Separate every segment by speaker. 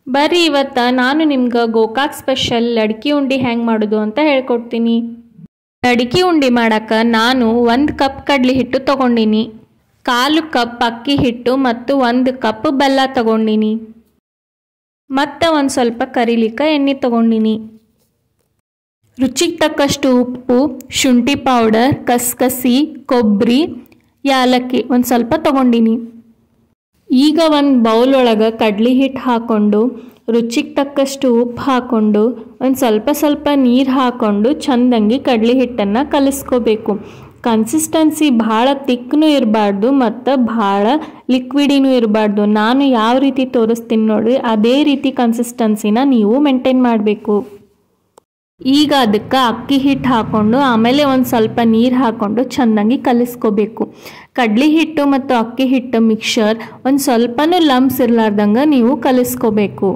Speaker 1: ಬರ್ರಿ ಇವತ್ತು ನಾನು ನಿಮ್ಗೆ ಗೋಕಾಕ್ ಸ್ಪೆಷಲ್ ಲಡ್ಕಿ ಉಂಡಿ ಹೆಂಗೆ ಮಾಡೋದು ಅಂತ ಹೇಳ್ಕೊಡ್ತೀನಿ ಲಡ್ಕಿ ಉಂಡಿ ಮಾಡಕ್ಕೆ ನಾನು ಒಂದು ಕಪ್ ಕಡ್ಲಿ ಹಿಟ್ಟು ತಗೊಂಡಿನಿ ಕಾಲು ಕಪ್ ಅಕ್ಕಿ ಹಿಟ್ಟು ಮತ್ತು ಒಂದು ಕಪ್ ಬೆಲ್ಲ ತಗೊಂಡಿನಿ ಮತ್ತು ಒಂದು ಸ್ವಲ್ಪ ಕರಿಲಿಕ್ಕೆ ಎಣ್ಣೆ ತಗೊಂಡಿನಿ ರುಚಿಗೆ ತಕ್ಕಷ್ಟು ಉಪ್ಪು ಶುಂಠಿ ಪೌಡರ್ ಕಸ್ಕಸಿ ಕೊಬ್ಬರಿ ಯಾಲಕ್ಕಿ ಒಂದು ಸ್ವಲ್ಪ ತಗೊಂಡಿನಿ ಈಗ ಒಂದು ಬೌಲ್ ಒಳಗೆ ಕಡ್ಲಿ ಹಿಟ್ಟು ಹಾಕ್ಕೊಂಡು ರುಚಿಗೆ ತಕ್ಕಷ್ಟು ಉಪ್ಪು ಹಾಕ್ಕೊಂಡು ಒಂದು ಸ್ವಲ್ಪ ಸ್ವಲ್ಪ ನೀರು ಹಾಕ್ಕೊಂಡು ಚಂದಂಗಿ ಕಡ್ಲಿ ಹಿಟ್ಟನ್ನು ಕಲಿಸ್ಕೋಬೇಕು ಕನ್ಸಿಸ್ಟೆನ್ಸಿ ಭಾಳ ತಿಕ್ನೂ ಇರಬಾರ್ದು ಮತ್ತು ಭಾಳ ಲಿಕ್ವಿಡಿನೂ ಇರಬಾರ್ದು ನಾನು ಯಾವ ರೀತಿ ತೋರಿಸ್ತೀನಿ ನೋಡ್ರಿ ಅದೇ ರೀತಿ ಕನ್ಸಿಸ್ಟೆನ್ಸಿನ ನೀವು ಮೇಂಟೈನ್ ಮಾಡಬೇಕು ಈಗ ಅದಕ್ಕೆ ಅಕ್ಕಿ ಹಿಟ್ಟು ಹಾಕ್ಕೊಂಡು ಆಮೇಲೆ ಒಂದು ಸ್ವಲ್ಪ ನೀರು ಹಾಕ್ಕೊಂಡು ಚೆನ್ನಾಗಿ ಕಲಿಸ್ಕೋಬೇಕು ಕಡ್ಲಿ ಹಿಟ್ಟು ಮತ್ತು ಅಕ್ಕಿ ಹಿಟ್ಟು ಮಿಕ್ಸರ್ ಒಂದು ಸ್ವಲ್ಪನೂ ಲಂಪ್ಸ್ ಇರ್ಲಾರ್ದಂಗೆ ನೀವು ಕಲಿಸ್ಕೋಬೇಕು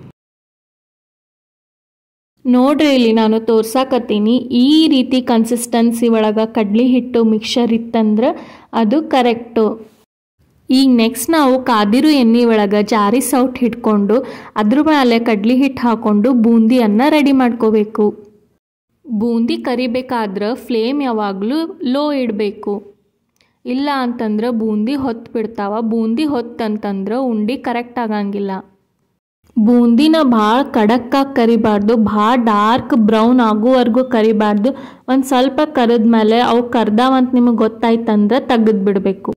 Speaker 1: ನೋಡ್ರಿ ಇಲ್ಲಿ ನಾನು ತೋರ್ಸಾಕತ್ತೀನಿ ಈ ರೀತಿ ಕನ್ಸಿಸ್ಟೆನ್ಸಿ ಒಳಗೆ ಕಡ್ಲಿ ಹಿಟ್ಟು ಮಿಕ್ಸರ್ ಇತ್ತಂದ್ರೆ ಅದು ಕರೆಕ್ಟು ಈಗ ನೆಕ್ಸ್ಟ್ ನಾವು ಕಾದಿರು ಎಣ್ಣೆ ಒಳಗೆ ಜಾರಿ ಸೌಟ್ ಹಿಡ್ಕೊಂಡು ಅದ್ರ ಮೇಲೆ ಕಡ್ಲಿ ಹಿಟ್ಟು ಹಾಕ್ಕೊಂಡು ಬೂಂದಿಯನ್ನು ರೆಡಿ ಮಾಡ್ಕೋಬೇಕು ಬೂಂದಿ ಕರಿಬೇಕಾದ್ರೆ ಫ್ಲೇಮ್ ಯಾವಾಗಲೂ ಲೋ ಇಡಬೇಕು ಇಲ್ಲ ಅಂತಂದ್ರೆ ಬೂಂದಿ ಹೊತ್ತು ಬಿಡ್ತಾವ ಬೂಂದಿ ಹೊತ್ತಂತಂದ್ರೆ ಉಂಡಿ ಕರೆಕ್ಟ್ ಆಗಂಗಿಲ್ಲ ಬೂಂದಿನ ಭಾಳ ಕಡಕ್ಕಾಗಿ ಕರಿಬಾರ್ದು ಭಾಳ ಡಾರ್ಕ್ ಬ್ರೌನ್ ಆಗೋವರೆಗೂ ಕರಿಬಾರ್ದು ಒಂದು ಸ್ವಲ್ಪ ಕರಿದ್ಮೇಲೆ ಅವು ಕರ್ದಾವಂತ ನಿಮಗೆ ಗೊತ್ತಾಯ್ತಂದ್ರೆ ತೆಗೆದು ಬಿಡಬೇಕು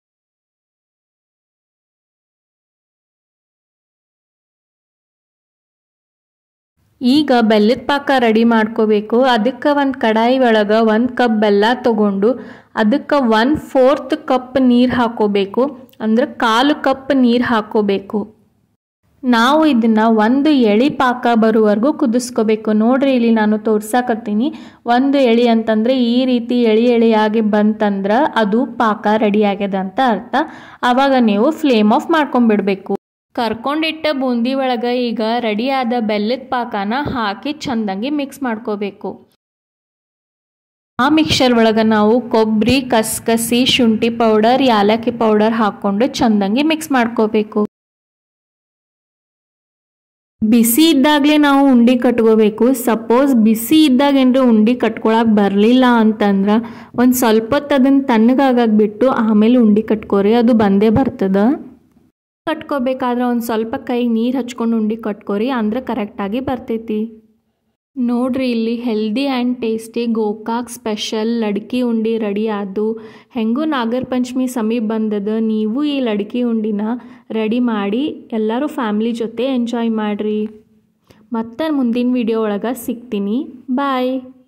Speaker 1: ಈಗ ಬೆಲ್ಲದ ಪಾಕ ರೆಡಿ ಮಾಡ್ಕೋಬೇಕು ಅದಕ್ಕೆ ಒಂದು ಕಡಾಯಿ ಒಳಗೆ ಒಂದು ಕಪ್ ಬೆಲ್ಲ ತಗೊಂಡು ಅದಕ್ಕೆ ಒನ್ ಫೋರ್ತ್ ಕಪ್ ನೀರು ಹಾಕೋಬೇಕು ಅಂದ್ರೆ ಕಾಲು ಕಪ್ ನೀರು ಹಾಕೋಬೇಕು ನಾವು ಇದನ್ನು ಒಂದು ಎಳಿ ಪಾಕ ಬರುವವರೆಗೂ ಕುದಿಸ್ಕೋಬೇಕು ನೋಡ್ರಿ ಇಲ್ಲಿ ನಾನು ತೋರ್ಸಾಕತ್ತೀನಿ ಒಂದು ಎಳಿ ಅಂತಂದರೆ ಈ ರೀತಿ ಎಳಿ ಎಳಿಯಾಗಿ ಬಂತಂದ್ರೆ ಅದು ಪಾಕ ರೆಡಿ ಆಗ್ಯದ ಅಂತ ಅರ್ಥ ಆವಾಗ ನೀವು ಫ್ಲೇಮ್ ಆಫ್ ಮಾಡ್ಕೊಂಡ್ಬಿಡ್ಬೇಕು ಕರ್ಕೊಂಡಿಟ್ಟ ಬೂಂದಿ ಒಳಗೆ ಈಗ ರೆಡಿಯಾದ ಬೆಲ್ಲದ ಪಾಕನ ಹಾಕಿ ಚಂದಂಗಿ ಮಿಕ್ಸ್ ಮಾಡ್ಕೋಬೇಕು ಆ ಮಿಕ್ಸರ್ ಒಳಗೆ ನಾವು ಕೊಬ್ಬರಿ ಕಸ್ಕಸಿ ಶುಂಠಿ ಪೌಡರ್ ಯಾಲಕ್ಕಿ ಪೌಡರ್ ಹಾಕ್ಕೊಂಡು ಚಂದಂಗಿ ಮಿಕ್ಸ್ ಮಾಡ್ಕೋಬೇಕು ಬಿಸಿ ಇದ್ದಾಗಲೇ ನಾವು ಉಂಡೆ ಕಟ್ಕೋಬೇಕು ಸಪೋಸ್ ಬಿಸಿ ಇದ್ದಾಗ ಏನಾರ ಉಂಡೆ ಕಟ್ಕೊಳಕ್ಕೆ ಬರಲಿಲ್ಲ ಅಂತಂದ್ರೆ ಒಂದು ಸ್ವಲ್ಪ ಹೊತ್ತು ಅದನ್ನು ತಣ್ಣಗಾಗಕ್ಕೆ ಬಿಟ್ಟು ಆಮೇಲೆ ಉಂಡೆ ಕಟ್ಕೋರಿ ಅದು ಬಂದೇ ಬರ್ತದೆ ಕಟ್ಕೋಬೇಕಾದ್ರೆ ಒಂದು ಸ್ವಲ್ಪ ಕೈ ನೀರು ಹಚ್ಕೊಂಡು ಉಂಡೆ ಕಟ್ಕೋರಿ ಅಂದ್ರೆ ಕರೆಕ್ಟಾಗಿ ಬರ್ತೈತಿ ನೋಡ್ರಿ ಇಲ್ಲಿ healthy and tasty Gokak special ಲಡ್ಕಿ ಉಂಡಿ ರೆಡಿ ಆದು ಹೆಂಗೂ ನಾಗರ ಪಂಚಮಿ ಸಮೀಪ ಬಂದದ ನೀವು ಈ ಲಡ್ಕಿ ಉಂಡಿನ ರೆಡಿ ಮಾಡಿ ಎಲ್ಲರೂ ಫ್ಯಾಮ್ಲಿ ಜೊತೆ ಎಂಜಾಯ್ ಮಾಡಿರಿ ಮತ್ತೆ ಮುಂದಿನ ವಿಡಿಯೋ ಒಳಗೆ ಸಿಗ್ತೀನಿ ಬಾಯ್